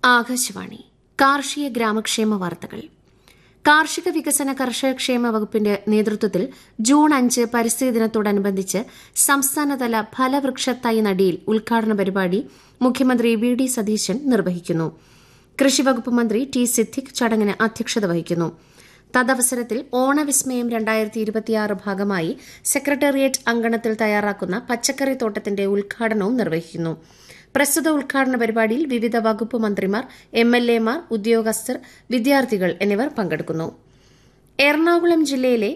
ആകാശവാണി കാർഷിക ഗ്രാമക്ഷേമ വാർത്തകൾ കാർഷിക വികസന കർഷകക്ഷേമ വകുപ്പിന്റെ നേതൃത്വത്തിൽ ജൂൺ അഞ്ച് പരിസ്ഥിതി ദിനത്തോടനുബന്ധിച്ച് സംസ്ഥാനതല ഫലവൃക്ഷ തൈ നടിയിൽ ഉദ്ഘാടന പരിപാടി മുഖ്യമന്ത്രി വി ഡി സതീശൻ നിർവഹിക്കുന്നു കൃഷിവകുപ്പ് മന്ത്രി ടി സിദ്ദിഖ് ചടങ്ങിന് അധ്യക്ഷത വഹിക്കുന്നു തദവസരത്തിൽ ഓണവിസ്മയം രണ്ടായിരത്തി ഇരുപത്തിയാറ് ഭാഗമായി സെക്രട്ടേറിയറ്റ് അങ്കണത്തിൽ തയ്യാറാക്കുന്ന പച്ചക്കറി തോട്ടത്തിന്റെ ഉദ്ഘാടനവും നിർവഹിക്കുന്നു പ്രസ്തുത ഉദ്ഘാടന പരിപാടിയിൽ വിവിധ വകുപ്പ് മന്ത്രിമാർ എം എൽ എമാർ ഉദ്യോഗസ്ഥർ വിദ്യാർത്ഥികൾ എന്നിവർ പങ്കെടുക്കുന്നു എറണാകുളം ജില്ലയിലെ